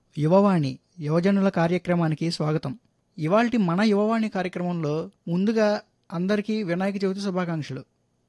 యువవాణి యువజనుల కార్యక్రమానికి స్వాగతం ఇవాల్టి మన యువవాణి కార్యక్రమంలో ముందుగా అందరికీ వినాయక చవితి శుభాకాంక్షలు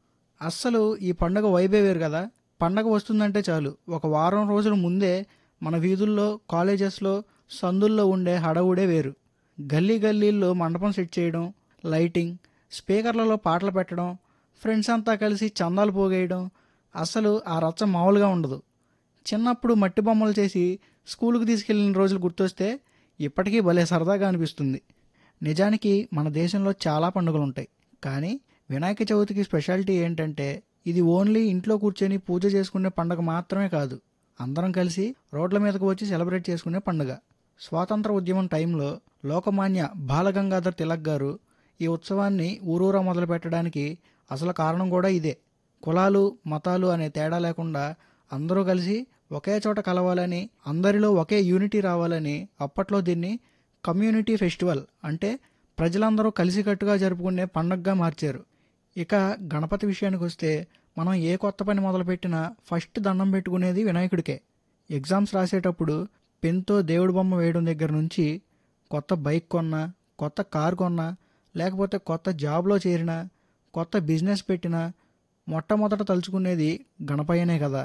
అస్సలు ఈ పండగ వైబే వేరు కదా పండగ వస్తుందంటే చాలు ఒక వారం రోజుల ముందే మన వీధుల్లో కాలేజెస్లో సందుల్లో ఉండే హడవుడే వేరు గల్లీ గల్లీల్లో మండపం సెట్ చేయడం లైటింగ్ స్పీకర్లలో పాటలు పెట్టడం ఫ్రెండ్స్ అంతా కలిసి చందాలు పోగేయడం అసలు ఆ రచ్చ మామూలుగా ఉండదు చిన్నప్పుడు మట్టి బొమ్మలు చేసి స్కూలుకు తీసుకెళ్లిన రోజులు గుర్తొస్తే ఇప్పటికీ భలే సరదాగా అనిపిస్తుంది నిజానికి మన దేశంలో చాలా పండుగలు ఉంటాయి కానీ వినాయక చవితికి స్పెషాలిటీ ఏంటంటే ఇది ఓన్లీ ఇంట్లో కూర్చొని పూజ చేసుకునే పండుగ మాత్రమే కాదు అందరం కలిసి రోడ్ల మీదకు వచ్చి సెలబ్రేట్ చేసుకునే పండుగ స్వాతంత్ర ఉద్యమం టైంలో లోకమాన్య బాలగంగాధర్ తిలక్ గారు ఈ ఉత్సవాన్ని ఊరూరా మొదలు పెట్టడానికి అసలు కారణం కూడా ఇదే కులాలు మతాలు అనే తేడా లేకుండా అందరూ కలిసి ఒకే చోట కలవాలని అందరిలో ఒకే యూనిటీ రావాలని అప్పట్లో దీన్ని కమ్యూనిటీ ఫెస్టివల్ అంటే ప్రజలందరూ కలిసికట్టుగా జరుపుకునే పండగగా మార్చారు ఇక గణపతి విషయానికి వస్తే మనం ఏ కొత్త పని మొదలుపెట్టినా ఫస్ట్ దండం పెట్టుకునేది వినాయకుడికే ఎగ్జామ్స్ రాసేటప్పుడు పెన్తో దేవుడి బొమ్మ వేయడం దగ్గర నుంచి కొత్త బైక్ కొన్నా కొత్త కారు కొన్నా లేకపోతే కొత్త జాబ్లో చేరినా కొత్త బిజినెస్ పెట్టినా మొట్టమొదట తలుచుకునేది గణపయ్యనే కదా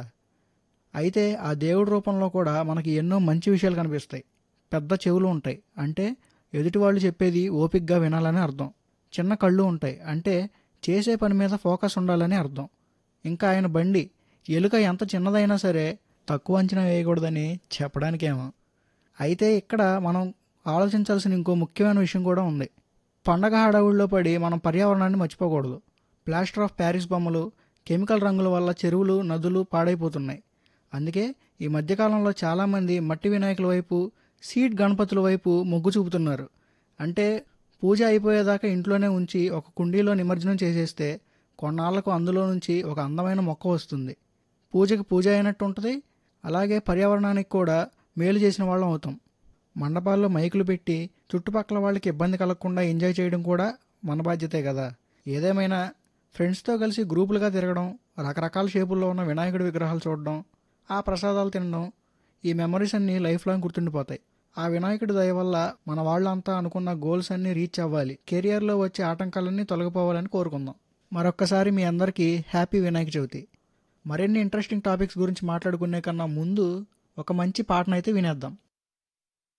అయితే ఆ దేవుడి రూపంలో కూడా మనకి ఎన్నో మంచి విషయాలు కనిపిస్తాయి పెద్ద చెవులు ఉంటాయి అంటే ఎదుటి వాళ్ళు చెప్పేది ఓపిక్గా వినాలని అర్థం చిన్న కళ్ళు ఉంటాయి అంటే చేసే పని మీద ఫోకస్ ఉండాలని అర్థం ఇంకా ఆయన బండి ఎలుక ఎంత చిన్నదైనా సరే తక్కువ అంచనా వేయకూడదని చెప్పడానికేమో అయితే ఇక్కడ మనం ఆలోచించాల్సిన ఇంకో ముఖ్యమైన విషయం కూడా ఉంది పండగ హడావుల్లో పడి మనం పర్యావరణాన్ని మర్చిపోకూడదు ప్లాస్టర్ ఆఫ్ ప్యారిస్ బొమ్మలు కెమికల్ రంగుల వల్ల చెరువులు నదులు పాడైపోతున్నాయి అందుకే ఈ మధ్యకాలంలో చాలామంది మట్టి వినాయకుల వైపు సీడ్ గణపతుల వైపు మొగ్గు చూపుతున్నారు అంటే పూజ అయిపోయేదాకా ఇంట్లోనే ఉంచి ఒక కుండీలో నిమజ్జనం చేసేస్తే కొన్నాళ్లకు అందులో నుంచి ఒక అందమైన మొక్క వస్తుంది పూజకి పూజ అయినట్టు ఉంటుంది అలాగే పర్యావరణానికి కూడా మేలు చేసిన వాళ్ళం అవుతాం మండపాల్లో మైకులు పెట్టి చుట్టుపక్కల వాళ్ళకి ఇబ్బంది కలగకుండా ఎంజాయ్ చేయడం కూడా మన బాధ్యతే కదా ఏదేమైనా ఫ్రెండ్స్తో కలిసి గ్రూపులుగా తిరగడం రకరకాల షేపుల్లో ఉన్న వినాయకుడి విగ్రహాలు చూడడం ఆ ప్రసాదాలు తినడం ఈ మెమరీస్ అన్నీ లైఫ్ లాంగ్ గుర్తుండిపోతాయి ఆ వినాయకుడి దయ వల్ల మన వాళ్ళంతా అనుకున్న గోల్స్ అన్నీ రీచ్ అవ్వాలి కెరియర్లో వచ్చే ఆటంకాలన్నీ తొలగిపోవాలని కోరుకుందాం మరొక్కసారి మీ అందరికీ హ్యాపీ వినాయక చవితి మరిన్ని ఇంట్రెస్టింగ్ టాపిక్స్ గురించి మాట్లాడుకునే కన్నా ముందు ఒక మంచి పాటనైతే వినేద్దాం